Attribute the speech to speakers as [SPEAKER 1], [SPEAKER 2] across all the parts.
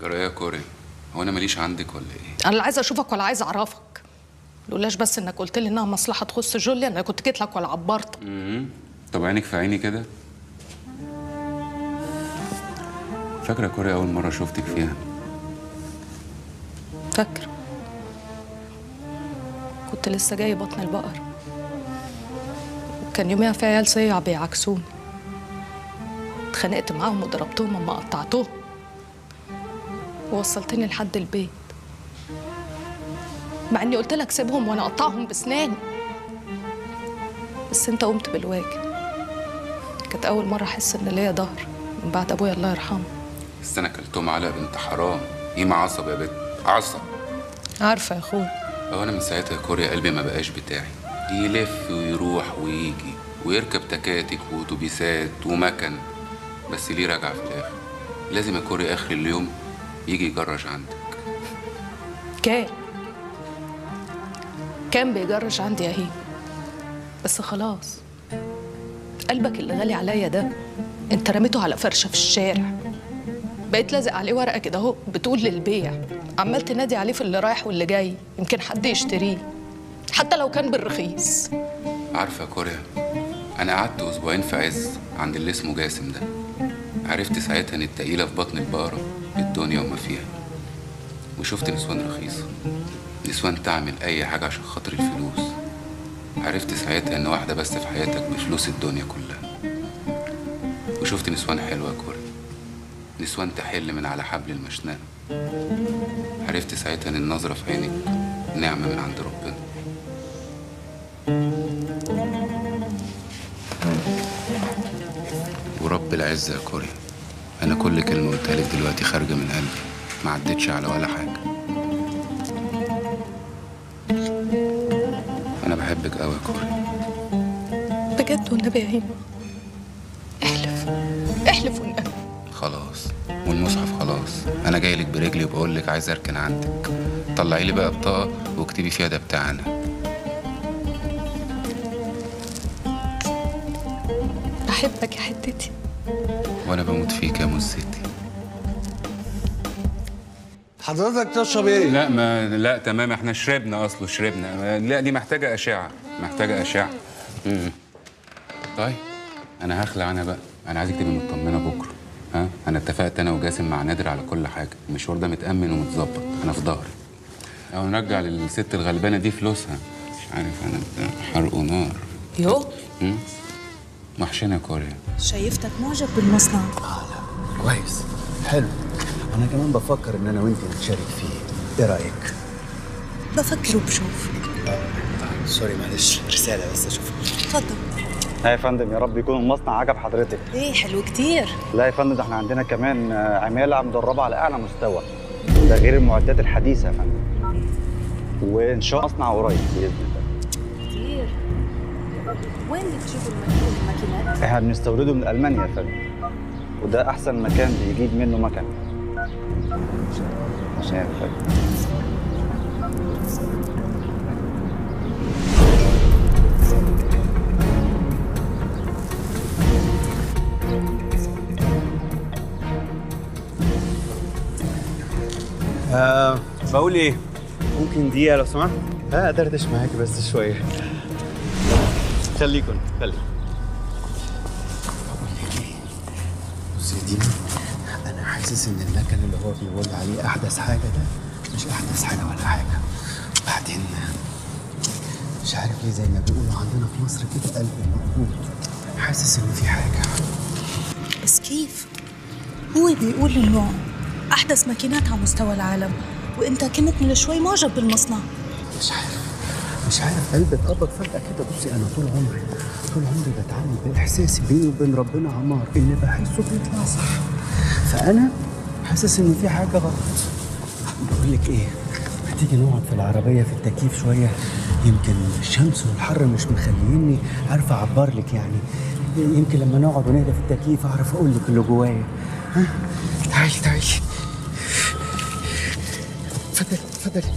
[SPEAKER 1] جرايه كوري هو انا ماليش عندك ولا ايه
[SPEAKER 2] انا لا عايزه اشوفك ولا عايزه اعرفك لولاش بس انك قلت لي انها مصلحه تخص جوليا انا كنت جيت لك ولا عبرتك
[SPEAKER 1] طب عينك في عيني كده فاكره كوري اول مره شفتك فيها
[SPEAKER 2] فاكر كنت لسه جاي بطن البقر وكان يوميها في عيال صيع بيعكسوني اتخانقت معاهم وضربتهم اما قطعتهم ووصلتني لحد البيت مع اني قلت لك سيبهم وانا اقطعهم بسناني بس انت قمت بالواجب كانت اول مره احس ان ليا ظهر من بعد ابويا الله يرحمه
[SPEAKER 1] بس انا كلتهم علقه بنت حرام قيمه عصب يا بت عصب
[SPEAKER 2] عارفه يا اخويا
[SPEAKER 1] هو انا من ساعتها كوريا قلبي ما بقاش بتاعي يلف ويروح ويجي ويركب تكاتك واتوبيسات ومكن بس ليه راجعه في الاخر لازم يا كوريا اخر اليوم يجي يجرش عندك
[SPEAKER 2] كان كان بيجرش عندي يا هيم بس خلاص قلبك اللي غالي عليا ده انت رميته على فرشه في الشارع بقيت لازق عليه ورقه كده اهو بتقول للبيع عمال تنادي عليه في اللي رايح واللي جاي يمكن حد يشتريه حتى لو كان بالرخيص
[SPEAKER 1] عارفه يا كوريا انا قعدت اسبوعين في عز عند اللي اسمه جاسم ده عرفت ساعتها ان التقيله في بطن البقره الدنيا وما فيها وشفت نسوان رخيصه نسوان تعمل اي حاجه عشان خاطر الفلوس عرفت ساعتها ان واحده بس في حياتك بفلوس الدنيا كلها وشفت نسوان حلوه يا كوريا نسوان تحل من على حبل المشنقه عرفت ساعتها ان النظره في عينك نعمه من عند ربنا ورب العزة يا كوري أنا كل كلمة قلتها لك دلوقتي خارجة من قلبي ما عدتش على ولا حاجة أنا بحبك أوي يا كوري
[SPEAKER 2] بجد والنبي يا هيم احلف احلف والنبي
[SPEAKER 1] خلاص والمصحف خلاص أنا جاي لك برجلي وبقول لك عايز أركن عندك طلعي لي بقى بطاقة واكتبي فيها ده بتاعنا
[SPEAKER 2] بحبك يا حتتي
[SPEAKER 1] وأنا بموت فيك يا مزتي
[SPEAKER 3] حضرتك تشرب ايه؟
[SPEAKER 1] لا ما لا تمام احنا شربنا اصله شربنا لا دي محتاجه اشعه محتاجه اشعه امم طيب انا هخلع انا بقى انا عايزك تبقي مطمنه بكره ها انا اتفقت انا وجاسم مع نادر على كل حاجه المشوار ده متامن ومتظبط انا في ظهري او نرجع للست الغلبانه دي فلوسها مش عارف انا بتاع حرق نار
[SPEAKER 2] يو
[SPEAKER 1] امم وحشنا يا كوريا
[SPEAKER 4] شايفتك معجب بالمصنع
[SPEAKER 3] كويس حلو انا كمان بفكر ان انا وانت نتشارك فيه ايه رايك؟
[SPEAKER 4] بفكر وبشوف
[SPEAKER 3] سوري معلش رساله بس اشوفها
[SPEAKER 4] اتفضل
[SPEAKER 5] لا يا فندم يا رب يكون المصنع عجب حضرتك
[SPEAKER 4] ايه حلو كتير
[SPEAKER 5] لا يا فندم ده احنا عندنا كمان آه، عماله مدربه على اعلى مستوى ده غير المعدات الحديثه يا فندم وان شاء الله مصنع قريب باذن الله
[SPEAKER 4] كتير وين بتجيبوا الماكينات؟
[SPEAKER 5] احنا بنستورده من المانيا يا فندم وده احسن مكان بيجيب منه مكن عشان يا فندم
[SPEAKER 3] آه
[SPEAKER 5] بقول ايه ممكن دقيقه لو سمحت
[SPEAKER 3] ها ادردش معاك بس شويه
[SPEAKER 5] خليكم خليكم
[SPEAKER 3] بص يا دينا انا حاسس ان المكن اللي هو بيقول عليه احدث حاجه ده مش احدث حاجه ولا حاجه وبعدين مش عارف ليه زي ما بيقولوا عندنا في مصر كده قلب موجود حاسس ان في حاجه
[SPEAKER 4] بس كيف؟ هو بيقول انه احدث ماكينات على مستوى العالم وانت كنت من شوي معجب بالمصنع
[SPEAKER 3] مش عارف مش عارف قلبي اتقبض فجأة كده بصي أنا طول عمري طول عمري بتعامل بإحساسي بيني وبين ربنا عمار إن بحسه بيطلع صح فأنا حاسس إن في حاجة غلط بقول لك إيه ما تيجي نقعد في العربية في التكييف شوية يمكن الشمس والحر مش مخليني عارف أعبر لك يعني يمكن لما نقعد ونهدى في التكييف أعرف أقول لك اللي جوايا ها تعالي تعالي اتفضلي اتفضلي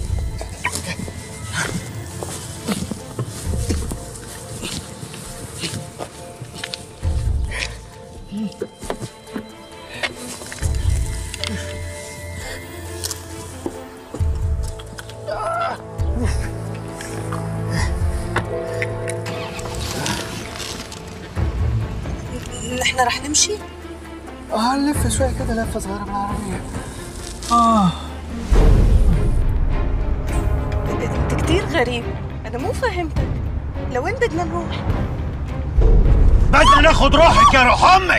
[SPEAKER 4] رح نمشي؟
[SPEAKER 3] اه نلف شوي كده لفه صغيره بالعربيه اه
[SPEAKER 4] انت كتير غريب انا مو فهمتك لوين بدنا نروح؟
[SPEAKER 6] بدنا ناخد روحك يا روح امك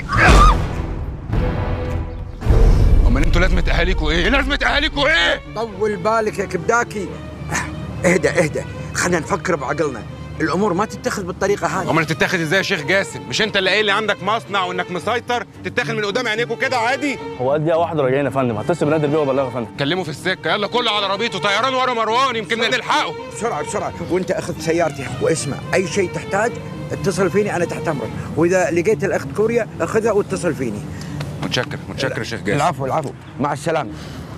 [SPEAKER 1] امال انتوا لازمه اهاليكوا ايه لازمه اهاليكوا ايه
[SPEAKER 7] طول بالك يا كبداكي اهدى اهدى خلينا نفكر بعقلنا الامور ما تتخذ بالطريقه هذه
[SPEAKER 8] امال تتاخد ازاي يا شيخ جاسم مش انت اللي قايل لي عندك مصنع وانك مسيطر تتاخد من قدام عينيكوا كده عادي
[SPEAKER 9] هو قد دقيقة واحدة راجعين يا فندم هتصل بنادر بيه وابلغه يا فندم
[SPEAKER 8] كلمه في السكه يلا كله على عربيته طيران ورا مروان يمكن نلحقه
[SPEAKER 7] بسرعه بسرعه وانت اخذ سيارتي واسمع اي شيء تحتاج اتصل فيني انا تحت امرك واذا لقيت الاخت كوريا اخذها واتصل فيني
[SPEAKER 8] متشكر متشكر يا شيخ جاسم
[SPEAKER 7] العفو العفو مع السلامه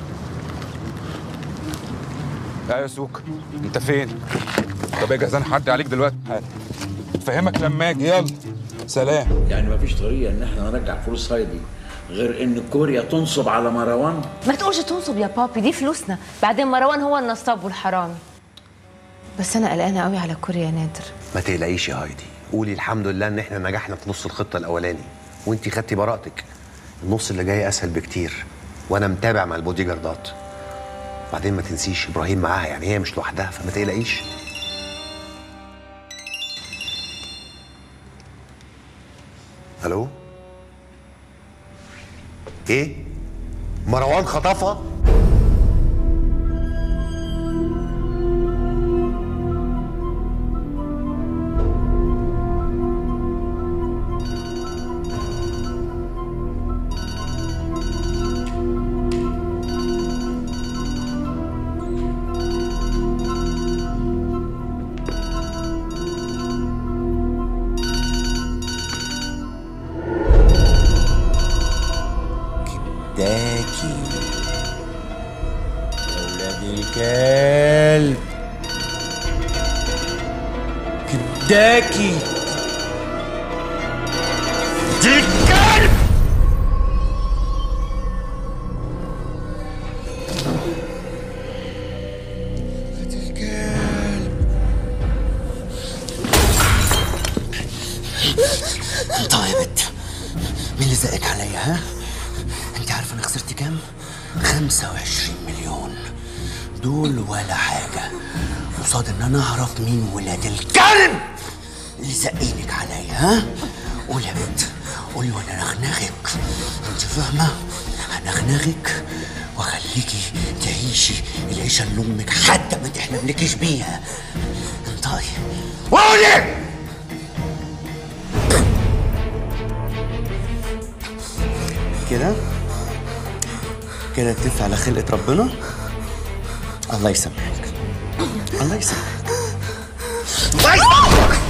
[SPEAKER 8] لا يا سوق انت فين طب يا جزان حد عليك دلوقتي فهمك لما اجي يلا سلام
[SPEAKER 6] يعني مفيش طريقه ان احنا نرجع فلوس هايدي غير ان كوريا تنصب على مروان
[SPEAKER 10] ما تقولش تنصب يا بابي دي فلوسنا بعدين مروان هو النصاب والحرامي بس انا قلقانه قوي على كوريا يا نادر
[SPEAKER 11] ما تقلقيش يا هايدي قولي الحمد لله ان احنا نجحنا في نص الخطه الاولاني وانتي خدتي براءتك النص اللي جاي اسهل بكتير وانا متابع مع البودي جاردات بعدين ما تنسيش ابراهيم معاها يعني هي مش لوحدها فما تقلقيش الو ايه مروان خطفها
[SPEAKER 3] داكي يا ولاد الكلب كداكي دي الكلب
[SPEAKER 11] طيب انت مين اللي زقك عليا ها؟ انت عارف انا خسرت كام؟ 25 مليون دول ولا حاجة قصاد ان انا اعرف مين ولاد الكلب اللي زقينك عليا ها؟ قول يا بنت قولي وانا نغنغك انت فاهمة؟ هنغنغك واخليكي تعيشي العيشة اللي امك حتى ما تحلملكيش بيها انطقي قولي
[SPEAKER 3] كده كده تلف على خلقة ربنا الله يسامحك الله يسامحك الله يسامحك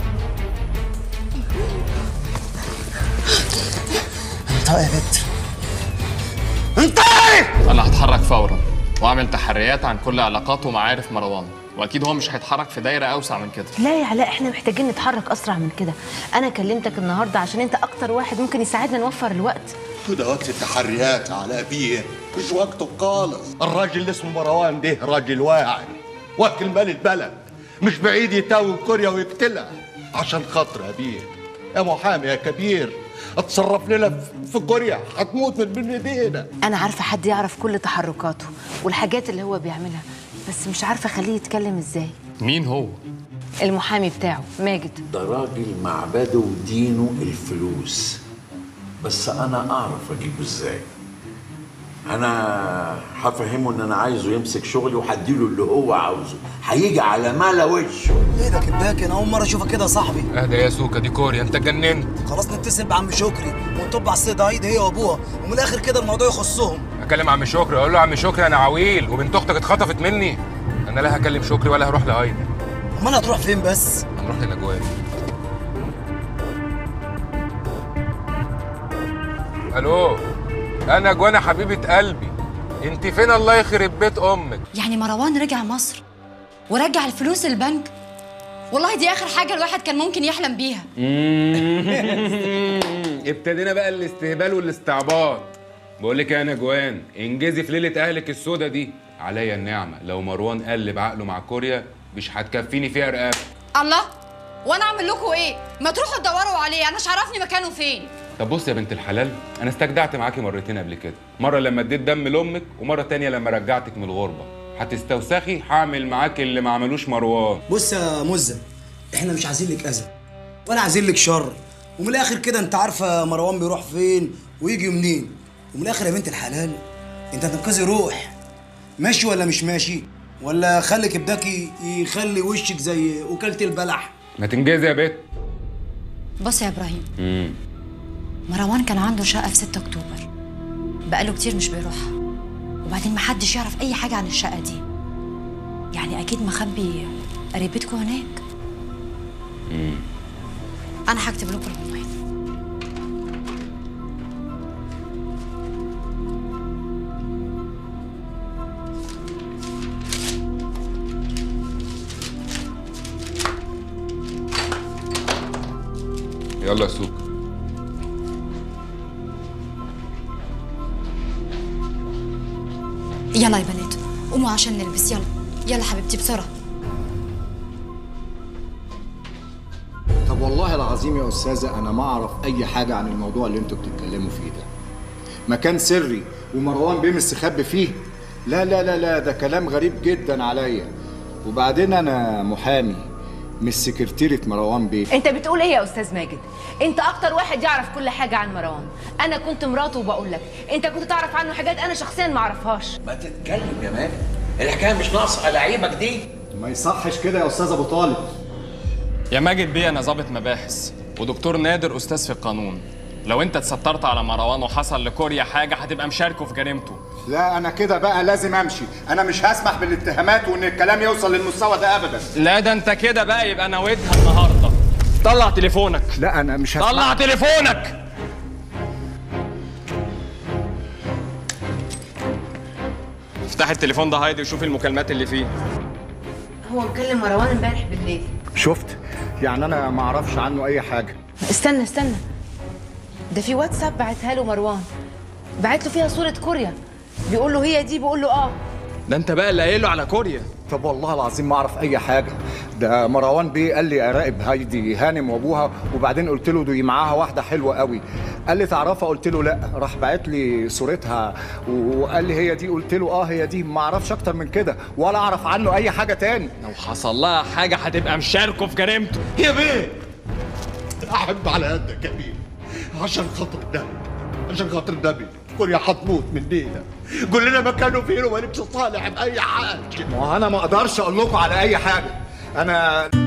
[SPEAKER 3] انطقي يا بنت انطقي
[SPEAKER 12] انا هتحرك فورا واعمل تحريات عن كل علاقات ومعارف مروان واكيد هو مش هيتحرك في دايره اوسع من كده
[SPEAKER 10] لا يا علاء احنا محتاجين نتحرك اسرع من كده انا كلمتك النهارده عشان انت اكتر واحد ممكن يساعدنا نوفر الوقت
[SPEAKER 6] ده وقت التحريات على بيه مش وقته خالص الراجل اللي اسمه مروان ده راجل واعي واكل مال البلد مش بعيد يتاوم كوريا ويقتلها عشان خاطر بيه يا محامي يا كبير اتصرف لنا في كوريا هتموت من بين ايدينا
[SPEAKER 10] انا عارفه حد يعرف كل تحركاته والحاجات اللي هو بيعملها بس مش عارفه اخليه يتكلم ازاي
[SPEAKER 12] مين هو
[SPEAKER 10] المحامي بتاعه ماجد
[SPEAKER 6] ده راجل معبده ودينه الفلوس بس انا اعرف اجيبه ازاي انا هفهمه ان انا عايزه يمسك شغلي وهديله اللي هو عاوزه هيجي على ملا وشه
[SPEAKER 3] ايه ده كداكي انا اول مرة اشوفك كده يا صاحبي
[SPEAKER 8] اهدى يا سوكا دي كوريا انت اتجننت
[SPEAKER 3] خلاص نتصل بعم شكري ونطب على السيدة عيد هي وابوها ومن الاخر كده الموضوع يخصهم
[SPEAKER 8] اكلم عم شكري اقول له يا عم شكري انا عويل وبنت اختك اتخطفت مني انا لا هكلم شكري ولا هروح لهايدي
[SPEAKER 3] امال هتروح فين بس
[SPEAKER 8] هنروح لنجوان الو انا جوانا حبيبه قلبي انت فين الله يخرب بيت امك
[SPEAKER 13] يعني مروان رجع مصر ورجع الفلوس البنك والله دي اخر حاجه الواحد كان ممكن يحلم بيها
[SPEAKER 8] ابتدينا بقى الاستهبال والاستعباط بقول لك يا نجوان انجزي في ليله اهلك السودا دي عليا النعمه لو مروان قلب عقله مع كوريا مش هتكفيني فيها رقاب
[SPEAKER 13] الله وانا اعمل لكم ايه ما تروحوا تدوروا عليه انا مش عارفني مكانه فين
[SPEAKER 8] طب بص يا بنت الحلال انا استجدعت معاكي مرتين قبل كده مره لما اديت دم لامك ومره تانية لما رجعتك من الغربه هتستوسخي هعمل معاكي اللي ما عملوش مروان
[SPEAKER 14] بص يا مزه احنا مش عايزين لك اذى ولا عايزين لك شر ومن الاخر كده انت عارفه مروان بيروح فين ويجي منين ومن الاخر يا بنت الحلال انت هتنقذي روح ماشي ولا مش ماشي ولا خلي كبداكي يخلي وشك زي وكاله البلح
[SPEAKER 8] ما تنجزي يا بت
[SPEAKER 13] بص يا ابراهيم
[SPEAKER 8] امم
[SPEAKER 13] مروان كان عنده شقه في 6 اكتوبر بقاله كتير مش بيروحها وبعدين محدش يعرف اي حاجه عن الشقه دي يعني اكيد مخبي قريبتكم هناك
[SPEAKER 8] امم
[SPEAKER 13] انا هكتب لكم العنوان
[SPEAKER 8] يلا يا سوق
[SPEAKER 13] يلا يا بنات قوموا عشان نلبس يلا يلا حبيبتي بسرعه
[SPEAKER 15] طب والله العظيم يا استاذه انا ما اعرف اي حاجه عن الموضوع اللي انتوا بتتكلموا فيه ده مكان سري ومروان بيه مستخبي فيه لا لا لا لا ده كلام غريب جدا عليا وبعدين انا محامي مش سكرتيرة مروان بيه
[SPEAKER 10] انت بتقول ايه يا استاذ ماجد انت اكتر واحد يعرف كل حاجه عن مروان انا كنت مراته وبقول لك انت كنت تعرف عنه حاجات انا شخصيا ما اعرفهاش
[SPEAKER 11] ما تتكلم يا ماجد الحكايه مش ناقصه لعيبك دي
[SPEAKER 15] ما يصحش كده يا استاذ ابو طالب
[SPEAKER 12] يا ماجد بيه انا ظابط مباحث ودكتور نادر استاذ في القانون لو انت اتسترت على مروان وحصل لكوريا حاجه هتبقى مشاركه في جريمته
[SPEAKER 15] لا انا كده بقى لازم امشي انا مش هسمح بالاتهامات وان الكلام يوصل للمستوى ده ابدا
[SPEAKER 12] لا ده انت كده بقى يبقى نويتها النهارده طلع تليفونك
[SPEAKER 15] لا انا مش هسمح
[SPEAKER 12] طلع تليفونك افتح التليفون ده هايدي وشوف المكالمات اللي فيه
[SPEAKER 10] هو مكلم مروان امبارح بالليل
[SPEAKER 15] شفت يعني انا ما اعرفش عنه اي حاجه
[SPEAKER 10] استنى استنى ده في واتساب بعتها له مروان بعت له فيها صوره كوريا بيقول له هي دي بيقول له اه
[SPEAKER 12] ده انت بقى اللي قايل له على كوريا
[SPEAKER 15] طب والله العظيم ما اعرف اي حاجه ده مروان بيه قال لي اراقب هايدي هانم وابوها وبعدين قلت له دي معاها واحده حلوه قوي قال لي تعرفها قلت له لا راح باعت لي صورتها وقال لي هي دي قلت له اه هي دي ما اعرفش اكتر من كده ولا اعرف عنه اي حاجه تاني
[SPEAKER 12] لو حصل لها حاجه هتبقى مشاركه في جريمته
[SPEAKER 6] يا بيه احب على قدك يا بيه عشان خاطر النبي عشان خاطر النبي كوريا هتموت من دينا قول لنا مكانه فين وما نمشي صالح باي حاجه
[SPEAKER 15] ما انا ما اقدرش اقول لكم على اي حاجه انا